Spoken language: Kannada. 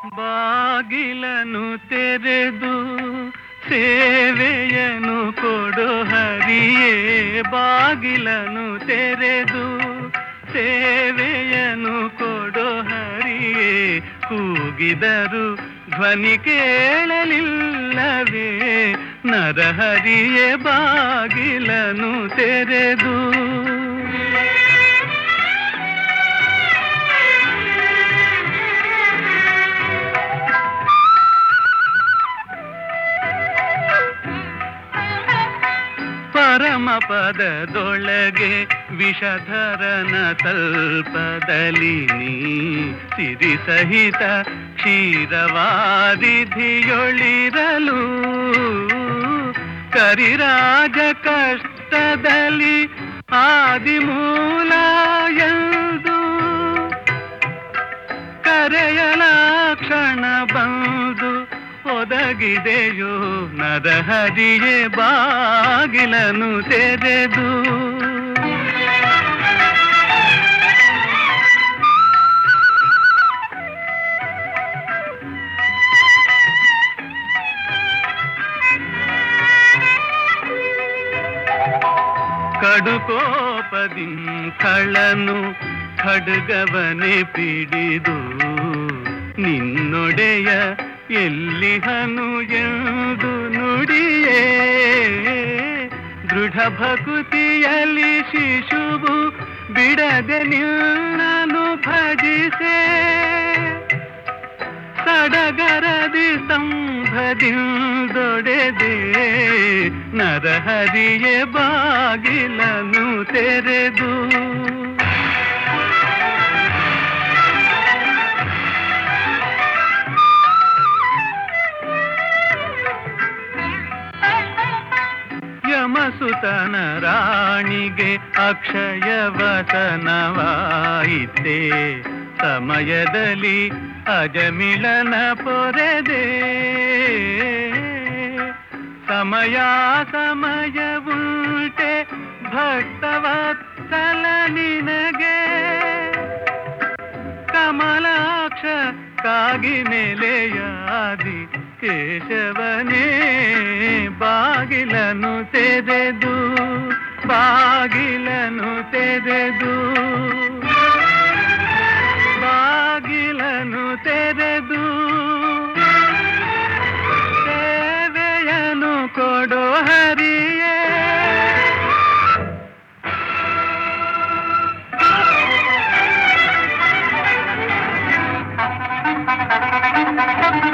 ಬಾಗಿಲನು ತೆರೆದು ಸೇವೆಯನು ಕೊಡು ಹರಿಯೇ ಬಾಗಿಲನು ತೆರೆದು ಸೇವೆಯನು ಕೊಡು ಹರಿಯೇ ಕೂಗಿದರು ಧ್ವನಿ ಕೇಳಲಿಲ್ಲವೇ ನರಹರಿಯೇ ಬಾಗಿಲನು ತೆರೆದು ಪರಮ ಪದದೊಳಗೆ ವಿಷಧರನ ತಲ್ಪದಲ್ಲಿ ನೀ ಸಿರಿ ಸಹಿತ ಕ್ಷೀರವಾದಿಧಿಯೊಳಿರಲು ಕರಿರಾಜ ಕಷ್ಟದಲ್ಲಿ ಆದಿಮೂಲ ಎಂದು ಕರೆಯಲ ಕ್ಷಣ ಬಂದು ಒದಗಿದೆಯೋ ನರಹರಿಯೇ ಬಾಗಿಲನು ತೆರೆದು ಕಡುಕೋಪದಿಂ ಕಳನು ಖಡ್ಗವನೆ ಪಿಡಿದು ನಿನ್ನೊಡೆಯ ಎಲ್ಲಿಹನು ಎಂದು ನುಡಿಯೇ ದೃಢ ಭಕುತಿಯಲ್ಲಿ ಶಿಶುವು ಬಿಡದೆ ನಿನ್ನನು ಭಜಿಸೆ ಸಡಗರದಿ ಸಂಭದಿಂದೊಡೆದೆ ನರಹರಿಯೇ ಬಾಗಿಲನು ತೆರೆದು ಯಮಸುತನ ರಾಣಿಗೆ ಅಕ್ಷಯ ವಸನವಾಯಿತೆ ಸಮಯದಲ್ಲಿ ಅಜಮಿಳನ ಪೊರೆದೆ ಸಮಯ ಸಮಯ ಉಂಟೆ ಭಕ್ತವತ್ಸಲ ನಿನಗೆ ಕಮಲಾಕ್ಷ ಕಾಗಿ ನೆಲೆಯಾದಿ ಕೇಶವನೇ ಬಾಗಿಲನು ತೆರೆದು ಬಾಗಿಲನು ತೆರೆದು ಬಾಗಿಲನು ತೆರೆದು ಸೇವೆಯನು ಕೊಡೋ ಹರಿಯೇ Thank you.